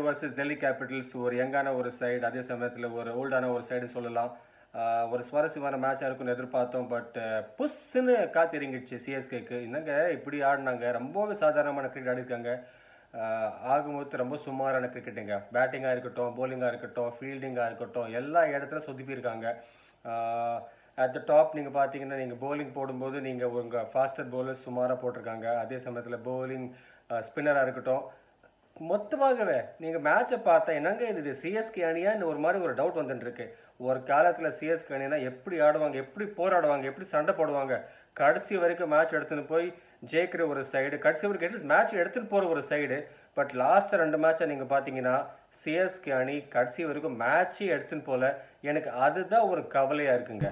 versus Delhi Capitals ஒரு யங்கான ஒரு side அதே சமயத்தில் ஒரு ஓல்டான ஒரு சைடு சொல்லலாம் ஆஹ் ஒரு சுவாரஸ்யமான மேட்சாக இருக்கும்னு எதிர்பார்த்தோம் பட் புஷ்ஷுன்னு காத்து இறங்கிடுச்சு சிஎஸ்கேக்கு என்னங்க இப்படி ஆடினாங்க ரொம்பவே சாதாரணமான கிரிக்கெட் ஆடிருக்காங்க ஆஹ் ஆகும்போது ரொம்ப சுமாரான கிரிக்கெட்டுங்க பேட்டிங்காக இருக்கட்டும் bowling-ஆ இருக்கட்டும் ஃபீல்டிங்காக இருக்கட்டும் எல்லா இடத்துல சொதுப்பியிருக்காங்க அட் த டாப் நீங்கள் பார்த்தீங்கன்னா நீங்கள் bowling போடும்போது நீங்கள் உங்கள் ஃபாஸ்டர் bowlers சுமாராக போட்டிருக்காங்க அதே சமயத்தில் bowling ஸ்பின்னராக இருக்கட்டும் மொத்தமாகவே நீங்கள் மேட்சை பார்த்தா என்னங்க இது இது சிஎஸ்கே அணியான்னு ஒரு மாதிரி ஒரு டவுட் வந்துட்டு இருக்கு ஒரு காலத்தில் சிஎஸ்கே அணினா எப்படி ஆடுவாங்க எப்படி போராடுவாங்க எப்படி சண்டை போடுவாங்க கடைசி வரைக்கும் மேட்ச் எடுத்துன்னு போய் ஜெயிக்கிற ஒரு சைடு கடைசி வரைக்கும் அட்லீஸ்ட் மேட்ச் எடுத்துன்னு போகிற ஒரு சைடு பட் லாஸ்ட் ரெண்டு மேட்சை நீங்கள் பார்த்தீங்கன்னா சிஎஸ்கே அணி கடைசி வரைக்கும் மேட்சே எடுத்துன்னு போல எனக்கு அதுதான் ஒரு கவலையாக இருக்குங்க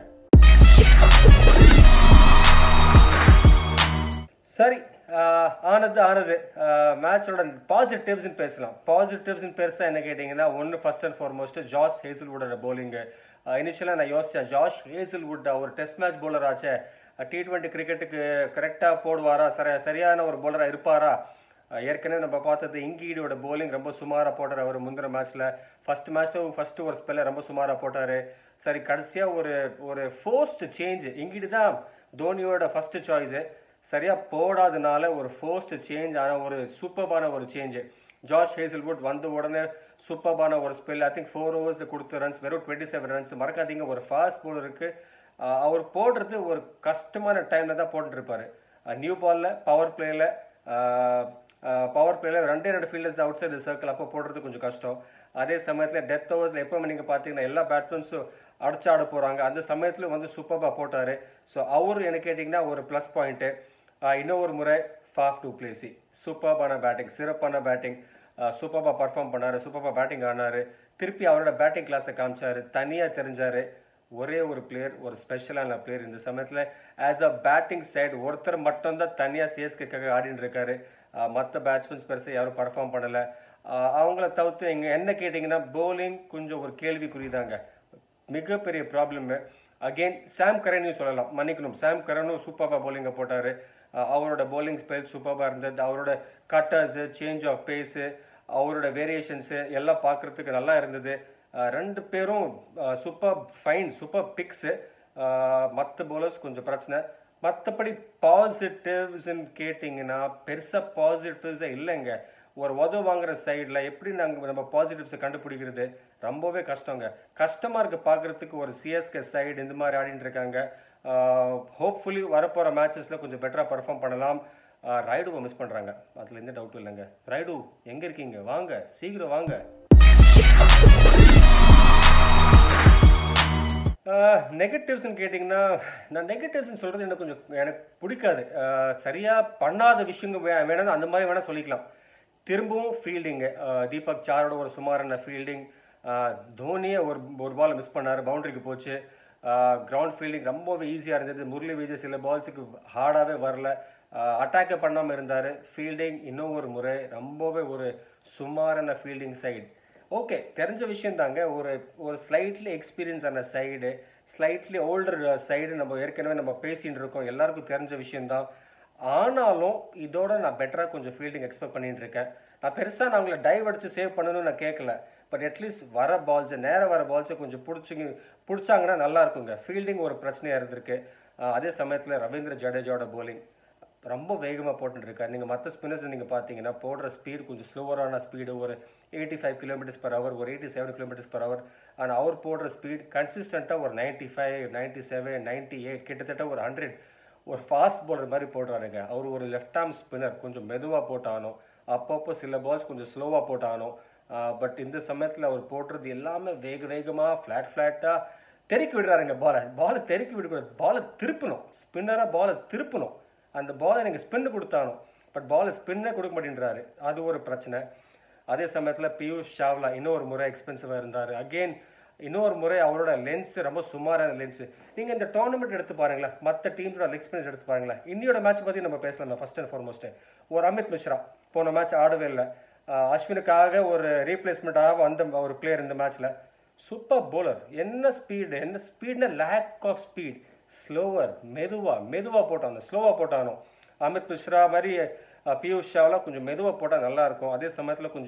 சரி ஆஹ் ஆனது ஆனது மேட்சோட பாசிட்டிவ்ஸ்னு பேசலாம் பாசிட்டிவ்ஸ்னு பெருசாக என்ன கேட்டிங்கன்னா ஒன்று ஃபர்ஸ்ட் அண்ட் ஃபார்மோஸ்ட் ஜாஸ் ஹேசல்வுட்டோட bowling இனிஷியலாக நான் யோசித்தேன் ஜாஷ் ஹேசல்வுட் அவர் டெஸ்ட் மேட்ச் bowler ஆச்சே டி டுவெண்ட்டி கிரிக்கெட்டுக்கு கரெக்டாக போடுவாரா சரி சரியான ஒரு bowler-ஆ இருப்பாரா அஹ் ஏற்கனவே நம்ம பார்த்தது இங்கீடியோட bowling ரொம்ப சுமாராக போட்டார் அவர் முந்தின மேட்ச்சில் ஃபர்ஸ்ட் மேட்ச்சில் ஃபர்ஸ்ட் ஒரு ஸ்பெல்ல ரொம்ப சுமாராக போட்டார் சரி கடைசியாக ஒரு ஒரு ஃபோர்ஸ்ட் சேஞ்ச் இங்கீடு தான் தோனியோட ஃபர்ஸ்ட் சாய்ஸு சரியாக போடாதனால ஒரு ஃபோர்ஸ்ட் சேஞ்ச் ஆன ஒரு சூப்பர்பான ஒரு சேஞ்சு ஜார்ஜ் ஹேசல்வுட் வந்த உடனே சூப்பர்பான ஒரு ஸ்பெல் ஐ திங்க் ஃபோர் ஓவர்ஸில் கொடுத்த ரன்ஸ் வெறும் டுவெண்ட்டி செவன் ரன்ஸ் மறக்காதீங்க ஒரு ஃபாஸ்ட் பவுலருக்கு அவர் போடுறது ஒரு கஷ்டமான டைமில் தான் போட்டுருப்பாரு நியூ பாலில் பவர் பிளேயில் பவர் பிளேயில் ரெண்டே ரெண்டு ஃபீல்டர்ஸ் அவுட் சைடு சர்க்கிள் அப்போ போடுறது கொஞ்சம் கஷ்டம் அதே சமயத்தில் டெத் ஓவர்ஸில் எப்போவுமே நீங்கள் பார்த்தீங்கன்னா எல்லா பேட்ஸ்மேன்ஸும் அடிச்சு ஆட போகிறாங்க அந்த சமயத்தில் வந்து சூப்பராக போட்டார் ஸோ அவர் என்ன கேட்டிங்கன்னா ஒரு ப்ளஸ் பாயிண்ட்டு இன்னொரு முறை ஃபாஃப் டூ பிளேசி சூப்பர்பான பேட்டிங் சிறப்பான பேட்டிங் சூப்பராக பர்ஃபார்ம் பண்ணார் சூப்பராக பேட்டிங் ஆனார் திருப்பி அவரோட பேட்டிங் கிளாஸை காமிச்சார் தனியாக தெரிஞ்சார் ஒரே ஒரு பிளேயர் ஒரு ஸ்பெஷலான பிளேயர் இந்த சமயத்தில் ஆஸ் அ பேட்டிங் சைடு ஒருத்தர் மட்டும்தான் தனியாக சிஎஸ்கேக்காக ஆடின்னு இருக்காரு மற்ற பேட்ஸ்மேன்ஸ் பெருசாக யாரும் பர்ஃபார்ம் பண்ணலை அவங்கள தவிர்த்து எங்கள் என்ன கேட்டிங்கன்னா bowling கொஞ்சம் ஒரு கேள்விக்குறிதாங்க மிகப்பெரிய ப்ராப்ளம் அகெயின் சாம் கரனையும் சொல்லலாம் மன்னிக்கணும் சாம் கரனும் சூப்பராக bowling போட்டார் அவரோட bowling ஸ்பெல் சூப்பராக இருந்தது அவரோட கட்டர்ஸு சேஞ்ச் ஆஃப் பேஸு அவரோட வேரியேஷன்ஸு எல்லாம் பார்க்குறதுக்கு நல்லா இருந்தது அஹ் ரெண்டு பேரும் சூப்பர் ஃபைன் சூப்பர் பிக்ஸு மற்ற bowlers கொஞ்சம் பிரச்சனை மற்றபடி பாசிட்டிவ்ஸ்ன்னு கேட்டிங்கன்னா பெருசாக பாசிட்டிவ்ஸே இல்லைங்க ஒரு உதவு வாங்குற சைடில் எப்படி நாங்கள் நம்ம பாசிட்டிவ்ஸை கண்டுபிடிக்கிறது ரொம்பவே கஷ்டங்க கஷ்டமாக இருக்குது பார்க்குறதுக்கு ஒரு சிஎஸ்கே சைடு இந்த மாதிரி ஆடிட்டு இருக்காங்க ஹோப்ஃபுல்லி வரப்போகிற மேட்சஸில் கொஞ்சம் பெட்டராக பர்ஃபார்ம் பண்ணலாம் ரைடுவை மிஸ் பண்ணுறாங்க அதில் எந்த டவுட்டும் இல்லைங்க ரைடு எங்கே இருக்கீங்க வாங்க சீக்கிரம் வாங்க நெகட்டிவ்ஸ்னு கேட்டிங்கன்னா நான் நெகட்டிவ்ஸ்னு சொல்கிறது எனக்கு கொஞ்சம் எனக்கு பிடிக்காது சரியாக பண்ணாத விஷயங்கள் வே வேணாலும் அந்த மாதிரி வேணால் சொல்லிக்கலாம் திரும்பவும் ஃபீல்டிங்கு தீபக் சாரோட ஒரு சுமாரான ஃபீல்டிங் தோனியை ஒரு ஒரு பால் மிஸ் பண்ணார் பவுண்டரிக்கு போச்சு கிரவுண்ட் ஃபீல்டிங் ரொம்பவே ஈஸியாக இருந்தது முரளி விஜய் சில பால்ஸுக்கு ஹார்டாகவே வரல அட்டாக்கே பண்ணாமல் இருந்தார் ஃபீல்டிங் இன்னும் ஒரு முறை ரொம்பவே ஒரு சுமாரான ஃபீல்டிங் சைடு ஓகே தெரிஞ்ச விஷயம் தாங்க ஒரு ஒரு ஸ்லைட்லி எக்ஸ்பீரியன்ஸ் ஆன சைடு ஸ்லைட்லி ஓல்டர் சைடு நம்ம ஏற்கனவே நம்ம பேசின்னு இருக்கோம் எல்லாருக்கும் தெரிஞ்ச விஷயம்தான் ஆனாலும் இதோட நான் பெட்டராக கொஞ்சம் ஃபீல்டிங் எக்ஸ்பெக்ட் பண்ணிட்டு இருக்கேன் நான் பெருசாக நான் அவங்கள டைவ் அடித்து சேவ் பண்ணணும்னு நான் கேட்கல பட் அட்லீஸ்ட் வர பால்ஸை நேராக வர பால்ஸை கொஞ்சம் பிடிச்சிங்க பிடிச்சாங்கன்னா நல்லா இருக்குங்க ஃபீல்டிங் ஒரு பிரச்சனையாக இருந்திருக்கு ஆஹ் அதே சமயத்தில் ரவீந்திர ஜடேஜாவோட bowling ரொம்ப வேகமாக போட்டுட்டு இருக்காரு நீங்கள் மற்ற ஸ்பின்னர்ஸ் நீங்கள் பார்த்தீங்கன்னா போடுற ஸ்பீடு கொஞ்சம் ஸ்லோவரான ஸ்பீடு ஒரு eighty five kilometres per hour ஒரு eighty seven kilometres per hour ஆனால் அவர் போடுற ஸ்பீட் கன்சிஸ்டண்ட்டாக ஒரு ninety five ninety seven ninety eight கிட்டத்தட்ட ஒரு ஹண்ட்ரட் ஒரு ஃபாஸ்ட் bowler மாதிரி போடுறாருங்க அவர் ஒரு லெஃப்ட் ஆர்ம் ஸ்பின்னர் கொஞ்சம் மெதுவாக போட்டானோ அப்பப்போ சில பால்ஸ் கொஞ்சம் ஸ்லோவாக போட்டானோ பட் இந்த சமயத்தில் அவர் போடுறது எல்லாமே வேக வேகமாக ஃப்ளாட் ஃப்ளாட்டாக தெறிக்கி விடுறாருங்க பாலை பாலை தெறிக்கி விடக்கூடாது பாலை திருப்பணும் ஸ்பின்னராக பாலை திருப்பணும் அந்த பாலை எனக்கு ஸ்பின்னு கொடுத்தானோ பட் பாலை ஸ்பின்னே கொடுக்க மாட்டேன்றாரு அது ஒரு பிரச்சனை அதே சமயத்தில் பியூஷ் சாவ்லா இன்னொரு முறை எக்ஸ்பென்சிவாக இருந்தார் அகெயின் இன்னொரு முறை அவரோட லென்ஸ் ரொம்ப சுமாரான லென்ஸ் நீங்கள் இந்த டோர்னமெண்ட் எடுத்து பாருங்களேன் மற்ற டீம்ஸோட எக்ஸ்பீரியன்ஸ் எடுத்து பாருங்களேன் இன்னியோட மேட்ச் பற்றி நம்ம பேசலாம் ஃபர்ஸ்ட் அண்ட் ஃபார்மோஸ்ட் ஒரு அமித் மிஸ்ரா போன மேட்ச் ஆடவே இல்லை ஆஹ் அஸ்வினுக்காக ஒரு ரீப்ளேஸ்மெண்ட்டாக வந்த ஒரு பிளேயர் இந்த மேட்ச்சில் சூப்பர் bowler என்ன ஸ்பீடு என்ன ஸ்பீட்னா லேக் ஆஃப் ஸ்பீட் ஸ்லோவர் மெதுவாக மெதுவாக போட்டானோ ஸ்லோவாக போட்டானோ அமித் மிஸ்ரா மாதிரி அஹ், பியூஷ் ஷாவெலாம் கொஞ்சம் மெதுவாக போட்டால் நல்லாயிருக்கும் அதே சமயத்தில் கொஞ்சம்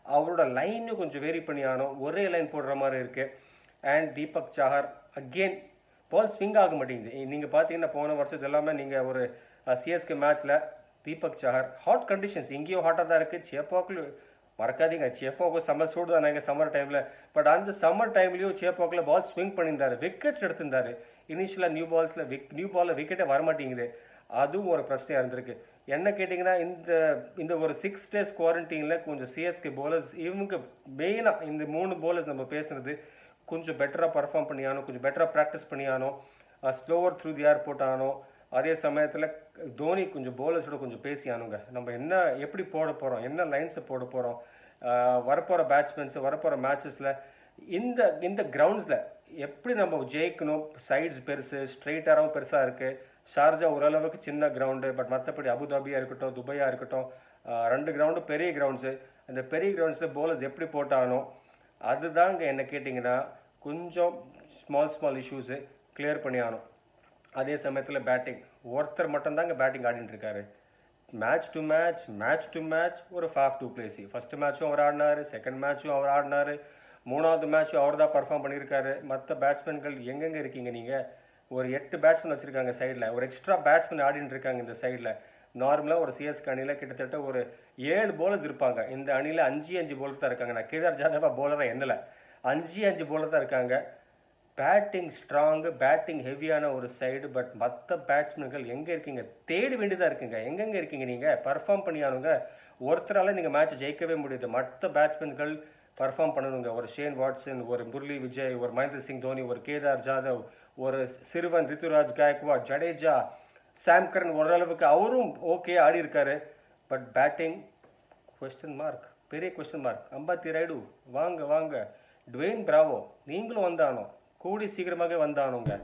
அவரோட லைனும் கொஞ்சம் வேரி பண்ணி ஆகணும் ஒரே லைன் போடுற மாதிரி இருக்குது and Deepak Chahar again ball swing ஆக மாட்டேங்குது நீங்கள் பார்த்தீங்கன்னா போன வருஷத்து எல்லாமே நீங்கள் ஒரு சிஎஸ்கே மேட்ச்சில் தீபக் சாஹர் ஹாட் கண்டிஷன்ஸ் இங்கேயும் ஹாட்டாக தான் இருக்குது சேப்பாக்கில் மறக்காதீங்க சேப்பாக்கு செம்ம சூடு தான் நாங்கள் சம்மர் டைமில் பட் அந்த சம்மர் டைம்லேயும் சேப்பாக்கில் பால் ஸ்விங் பண்ணியிருந்தாரு விக்கெட்ஸ் எடுத்திருந்தாரு இனிஷியலாக நியூ பால்ஸில் விக் நியூ பாலில் விக்கெட்டே வரமாட்டேங்குது அதுவும் ஒரு பிரச்சனையாக இருந்திருக்கு என்ன கேட்டிங்கன்னா இந்த இந்த ஒரு சிக்ஸ் டேஸ் குவாரண்டைனில் கொஞ்சம் சிஎஸ்கே bowlers இவங்க மெயினாக இந்த மூணு bowlers நம்ம பேசுனது கொஞ்சம் பெட்டராக பர்ஃபார்ம் பண்ணியானோ கொஞ்சம் பெட்டராக ப்ராக்டிஸ் பண்ணியானோ ஸ்லோவர் த்ரூ தி ஏர் போட்டானோ அதே சமயத்தில் தோனி கொஞ்சம் bowlers-ஓட கொஞ்சம் பேசியானுங்க நம்ம என்ன எப்படி போட போகிறோம் என்ன லைன்ஸை போட போகிறோம் வரப்போகிற பேட்ஸ்மேன்ஸ் வரப்போகிற மேட்சஸில் இந்த இந்த கிரவுண்ட்ஸில் எப்படி நம்ம ஜெயிக்கணும் சைட்ஸ் பெருசு ஸ்ட்ரெயிட்டாகவும் பெருசாக இருக்குது ஷார்ஜா ஓரளவுக்கு சின்ன கிரவுண்டு பட் மற்றபடி அபுதாபியாக இருக்கட்டும் துபாயாக இருக்கட்டும் ஆஹ் ரெண்டு கிரவுண்டும் பெரிய கிரவுண்ட்ஸு அந்த பெரிய கிரவுண்ட்ஸில் bowlers எப்படி போட்டானோ அதுதாங்க என்ன கேட்டிங்கன்னா கொஞ்சம் ஸ்மால் ஸ்மால் இஷ்யூஸு கிளியர் பண்ணி ஆகணும் அதே சமயத்தில் பேட்டிங் ஒருத்தர் மட்டும்தாங்க பேட்டிங் ஆடிட்டு இருக்காரு match to match match to match ஒரு ஃபாஃப் டூ பிளேசி ஃபர்ஸ்ட் மேட்ச்சும் அவர் ஆடினாரு செகண்ட் மேட்ச்சும் அவர் ஆடினாரு மூணாவது மேட்ச்சும் அவர் தான் பர்ஃபார்ம் பண்ணியிருக்காரு மற்ற பேட்ஸ்மேன்கள் எங்கெங்கே இருக்கீங்க நீங்கள் ஒரு எட்டு பேட்ஸ்மேன் வச்சுருக்காங்க சைடில் ஒரு எக்ஸ்ட்ரா பேட்ஸ்மேன் ஆடிட்டு இருக்காங்க இந்த சைடில் நார்மலாக ஒரு சிஎஸ்கே அணியில் கிட்டத்தட்ட ஒரு ஏழு bowlers இருப்பாங்க இந்த அணியில் அஞ்சு அஞ்சு bowler தான் இருக்காங்க நான் கேதார் ஜாதவா bowler எண்ணல அஞ்சு அஞ்சு bowler தான் இருக்காங்க பேட்டிங் ஸ்ட்ராங்கு பேட்டிங் ஹெவியான ஒரு சைடு பட் மற்ற பேட்ஸ்மேன்கள் எங்கே இருக்கீங்க தேடி வேண்டியதாக இருக்குங்க எங்கெங்கே இருக்கீங்க நீங்கள் பர்ஃபார்ம் பண்ணியானுங்க ஒருத்தரால நீங்கள் மேட்ச் ஜெயிக்கவே முடியுது மற்ற பேட்ஸ்மேன்கள் பர்ஃபார்ம் பண்ணணுங்க ஒரு ஷேன் வாட்சன் ஒரு முரளி விஜய் ஒரு மகேந்திர சிங் தோனி ஒரு கேதார் ஜாதவ் ஒரு சிறுவன் ரித்துராஜ் காயக்வாட் ஜடேஜா சாம் கரன் ஓரளவுக்கு அவரும் ஓகே ஆடி இருக்காரு பட் பேட்டிங் கொஸ்டின் மார்க் பெரிய கொஸ்டின் மார்க் அம்பாத்தி ராய்டு வாங்க வாங்க டுவேன் பிராவோ நீங்களும் வந்தானோ கூடி சீக்கிரமாக வந்தானுங்க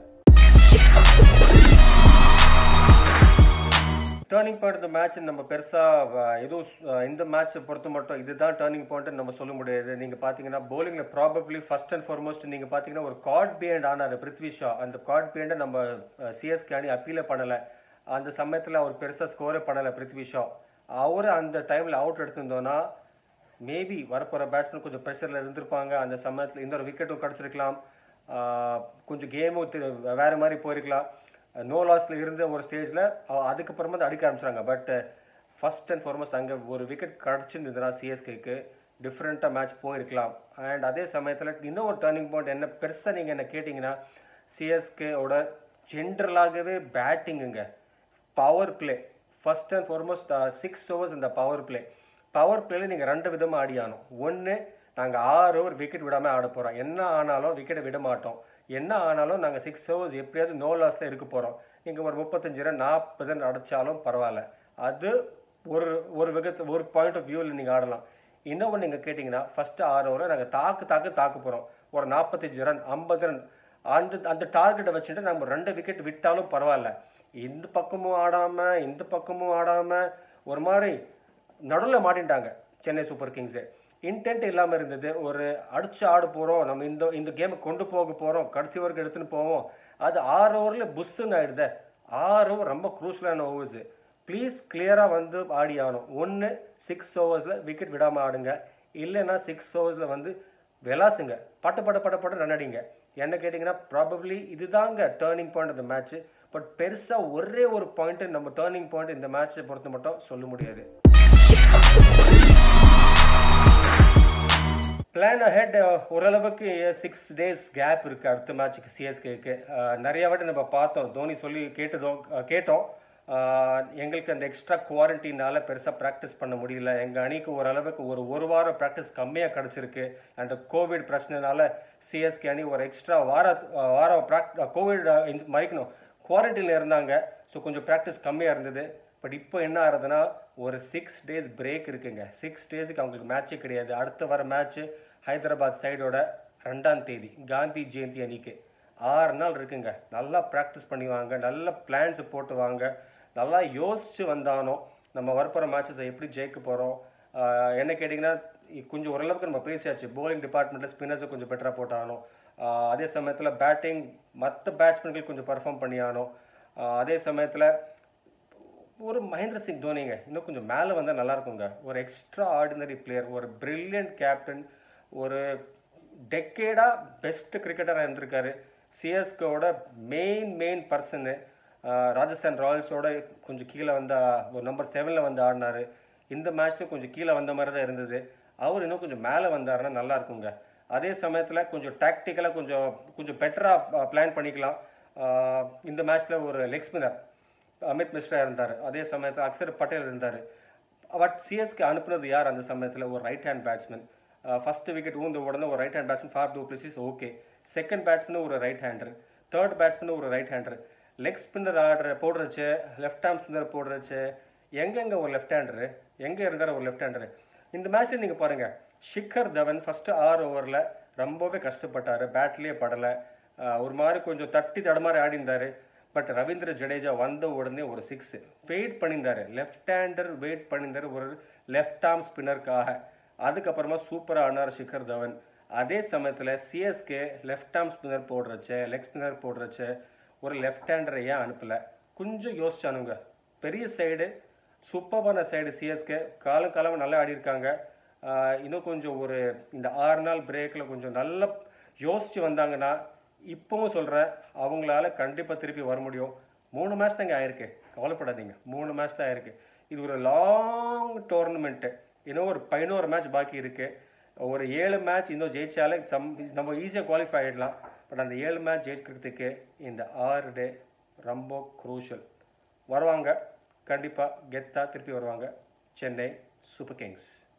டேர்னிங் பாயிண்ட் இந்த மேட்ச் நம்ம பெருசாக எதுவும் அஹ், இந்த மேட்ச்சை பொறுத்த மட்டும் இதுதான் டேர்னிங் பாயிண்ட் நம்ம சொல்ல முடியாது நீங்கள் பார்த்தீங்கன்னா bowlingல ப்ராபப்ளி ஃபர்ஸ்ட் அண்ட் ஃபார்மோஸ்ட் நீங்கள் பார்த்தீங்கன்னா ஒரு கார்ட் பியண்ட் ஆனார் பிருத்வி ஷா அந்த கார்ட் பியண்டை நம்ம சிஎஸ்கே அணி அப்பீலே பண்ணலை அந்த சமயத்தில் அவர் பெருசாக ஸ்கோரே பண்ணலை பிருத்வி ஷா அவர் அந்த டைமில் அவுட் எடுத்திருந்தோன்னா மேபி வரப்போகிற பேட்ஸ்மேன் கொஞ்சம் ப்ரெஷரில் இருந்திருப்பாங்க அந்த சமயத்தில் இன்னொரு விக்கெட்டும் கிடச்சிருக்கலாம் கொஞ்சம் கேமும் வேறு மாதிரி போயிருக்கலாம் நோ லாஸில் இருந்த ஒரு ஸ்டேஜில் அதுக்கப்புறமா தான் அடிக்க ஆரம்பிச்சாங்க பட் ஃபர்ஸ்ட் அண்ட் ஃபார்மஸ்ட் அங்கே ஒரு விக்கெட் கிடச்சிருந்ததுன்னா சிஎஸ்கேக்கு டிஃப்ரெண்ட்டாக மேட்ச் போயிருக்கலாம் அண்ட் அதே சமயத்தில் இன்னும் ஒரு டேர்னிங் பாயிண்ட் என்ன பெருசாக நீங்கள் என்ன கேட்டிங்கன்னா சிஎஸ்கேவோட ஜென்ரலாகவே பேட்டிங்குங்க power play first and foremost six overs இந்த பவர் பிளே பவர் பிளேல நீங்கள் ரெண்டு விதமாக ஆடி ஆகணும் ஒன்று நாங்கள் ஆறு ஓவர் விக்கெட் விடாமல் ஆட போகிறோம் என்ன ஆனாலும் விக்கெட்டை விட மாட்டோம் என்ன ஆனாலும் நாங்கள் சிக்ஸ் ஓவர்ஸ் எப்படியாவது நோ லாஸில் இருக்க போகிறோம் நீங்கள் ஒரு முப்பத்தஞ்சு ரன் நாற்பது ரன் அடித்தாலும் பரவாயில்ல அது ஒரு ஒரு விகத்து ஒரு பாயிண்ட் ஆஃப் வியூவில் நீங்கள் ஆடலாம் இன்னொன்று நீங்கள் கேட்டிங்கன்னா ஃபஸ்ட்டு ஆறு ஓவரை நாங்கள் தாக்கு தாக்கு தாக்க போகிறோம் ஒரு நாற்பத்தஞ்சு ரன் ஐம்பது ரன் அந்த அந்த டார்கெட்டை வச்சுட்டு நம்ம ரெண்டு விக்கெட் விட்டாலும் பரவாயில்ல இந்த பக்கமும் ஆடாமல் இந்த பக்கமும் ஆடாமல் ஒரு மாதிரி நடுவில் மாட்டின்ட்டாங்க சென்னை சூப்பர் கிங்ஸு இன்டென்ட் இல்லாமல் இருந்தது ஒரு அடிச்சு ஆட போகிறோம் நம்ம இந்த இந்த கேமை கொண்டு போக போகிறோம் கடைசி வரைக்கும் எடுத்துன்னு போவோம் அது ஆறு ஓவரில் புஷ்ஷுன்னு ஆயிடுதே ஆறு ஓவர் ரொம்ப குரூஷலான ஓவர்ஸு ப்ளீஸ் கிளியராக வந்து ஆடி ஆகணும் ஒன்று சிக்ஸ் ஓவர்ஸில் விக்கெட் விடாமல் ஆடுங்க இல்லைன்னா சிக்ஸ் ஓவர்ஸில் வந்து விளாசுங்க பட்டு பட்டு பட்டு பட்டு ரன் அடிங்க என்ன கேட்டிங்கன்னா ப்ராபப்ளி இதுதாங்க டேர்னிங் பாயிண்ட் இந்த மேட்ச்சு பட் பெருசாக ஒரே ஒரு பாயிண்ட்டு நம்ம டேர்னிங் பாயிண்ட் இந்த மேட்ச்சை பொறுத்து மட்டும் சொல்ல முடியாது பிளான் அஹெட் ஓரளவுக்கு சிக்ஸ் டேஸ் கேப் இருக்குது அடுத்த மேட்ச்சுக்கு சிஎஸ்கேக்கு நிறைய வாட்டி நம்ம பார்த்தோம் தோனி சொல்லி கேட்டதோ அஹ், கேட்டோம் அஹ், எங்களுக்கு அந்த எக்ஸ்ட்ரா குவாரண்டைனால பெருசாக ப்ராக்டிஸ் பண்ண முடியல எங்கள் அணிக்கு ஓரளவுக்கு ஒரு ஒரு வாரம் ப்ராக்டிஸ் கம்மியாக கிடச்சிருக்கு அந்த கோவிட் பிரச்சனைனால சிஎஸ்கே அணி ஒரு எக்ஸ்ட்ரா வார அஹ், வாரம் ப்ராக் கோவிட் மறைக்கணும் குவாரண்டைனில் இருந்தாங்க ஸோ கொஞ்சம் ப்ராக்டிஸ் கம்மியாக இருந்தது பட் இப்போ என்ன ஆகுதுன்னா ஒரு சிக்ஸ் டேஸ் பிரேக் இருக்குங்க சிக்ஸ் டேஸுக்கு அவங்களுக்கு மேட்ச்சே கிடையாது அடுத்த வர மேட்ச்சு ஹைதராபாத் சைடோட ரெண்டாம் தேதி காந்தி ஜெயந்தி அன்னைக்கு ஆறு நாள் இருக்குங்க நல்லா ப்ராக்டிஸ் பண்ணி வாங்க நல்ல பிளான்ஸ் போட்டு வாங்க நல்லா யோசிச்சு வந்தானோ நம்ம வரப்போகிற மேட்சஸை எப்படி ஜெயிக்க போகிறோம் என்ன கேட்டிங்கன்னா இ- கொஞ்சம் ஓரளவுக்கு நம்ம பேசியாச்சு bowling டிபார்ட்மெண்ட்டில் ஸ்பின்னர்ஸை கொஞ்சம் பெட்டராக போட்டானோ ஆஹ் அதே சமயத்தில் பேட்டிங் மற்ற பேட்ஸ்மேன்கள் கொஞ்சம் பர்ஃபார்ம் பண்ணியானோ ஆஹ் அதே சமயத்தில் ஒரு மகேந்திர சிங் தோனிங்க இன்னும் கொஞ்சம் மேலே வந்தால் நல்லா இருக்குங்க ஒரு எக்ஸ்ட்ரா ஆர்டினரி பிளேயர் ஒரு பிரில்லியன்ட் கேப்டன் ஒரு டெக்கேடாக பெஸ்ட் கிரிக்கெட்டராக இருந்திருக்காரு சிஎஸ்கோட மெயின் மெயின் பர்சனு ராஜஸ்தான் ராயல்ஸோட கொஞ்சம் கீழே வந்த ஒரு நம்பர் செவனில் வந்து ஆடினாரு இந்த மேட்ச்லையும் கொஞ்சம் கீழே வந்த மாதிரி தான் இருந்தது அவர் இன்னும் கொஞ்சம் மேலே வந்தாருன்னா நல்லா இருக்குங்க அதே சமயத்தில் கொஞ்சம் டாக்டிக்கலாக கொஞ்சம் கொஞ்சம் பெட்டராக பிளான் பண்ணிக்கலாம் ஆஹ் இந்த மேட்ச்சில் ஒரு லெக் ஸ்பின்னர் அமித் மிஸ்ரா இருந்தார் அதே சமயத்தில் அக்ஷர் பட்டேல் இருந்தார் பட் சிஎஸ்கே அனுப்புனது யார் அந்த சமயத்தில் ஒரு right hand batsman first wicket ஊந்த உடனே ஒரு right hand batsman Faf du Plessis okay second batsman ஒரு ரைட் ஹேண்டர் தேர்ட் பேட்ஸ்மேன் ஒரு ரைட் ஹேண்டர் லெக் ஸ்பின்னர் ஆடுற போடுறச்சு லெஃப்ட் ஹேண்ட் ஸ்பின்னர் போடுறச்சு எங்கெங்க ஒரு லெஃப்ட் ஹேண்டரு எங்கே இருந்தார் ஒரு லெஃப்ட் ஹேண்டரு இந்த மேட்ச்சில் நீங்கள் பாருங்கள் ஷிக்கர் தவன் ஃபஸ்ட்டு ஆறு ஓவரில் ரொம்பவே கஷ்டப்பட்டார் பேட்லேயே படலை ஒரு மாதிரி கொஞ்சம் தட்டி தடமாரி ஆடி இருந்தார் பட் ரவீந்திர ஜடேஜா வந்த உடனே ஒரு சிக்ஸ் வெயிட் பண்ணியிருந்தாரு லெஃப்ட் ஹேண்டர் வெயிட் பண்ணியிருந்தாரு ஒரு லெஃப்ட் ஆர்ம் ஸ்பின்னருக்காக அதுக்கப்புறமா சூப்பராக ஆனார் ஷிக்கர் தவன் அதே சமயத்தில் சிஎஸ்கே லெஃப்ட் ஆர்ம் ஸ்பின்னர் போடுறச்ச லெக் ஸ்பின்னர் போடுறச்ச ஒரு லெஃப்ட் ஹேண்டரை ஏன் அனுப்பலை கொஞ்சம் யோசிச்சானுங்க பெரிய சைடு சூப்பரான சைடு சிஎஸ்கே காலம் காலம் நல்லா ஆடி இருக்காங்க ஆஹ் இன்னும் கொஞ்சம் ஒரு இந்த ஆறு நாள் பிரேக்கில் கொஞ்சம் நல்லா யோசிச்சு வந்தாங்கன்னா இப்போவும் சொல்கிறேன் அவங்களால கண்டிப்பாக திருப்பி வர முடியும் மூணு மேட்ச் தாங்க ஆயிருக்கு கவலைப்படாதீங்க மூணு மேட்ச் தான் ஆயிருக்கு இது ஒரு லாங் டோர்னமெண்ட்டு இன்னும் ஒரு பதினோரு மேட்ச் பாக்கி இருக்குது ஒரு ஏழு மேட்ச் இன்னும் ஜெயிச்சாலே சம் நம்ம ஈஸியாக குவாலிஃபை ஆகிடலாம் பட் அந்த ஏழு மேட்ச் ஜெயிக்கிறதுக்கு இந்த ஆறு டே ரொம்ப குரூஷியல் வருவாங்க கண்டிப்பாக கெத்தாக திருப்பி வருவாங்க சென்னை சூப்பர் கிங்ஸ்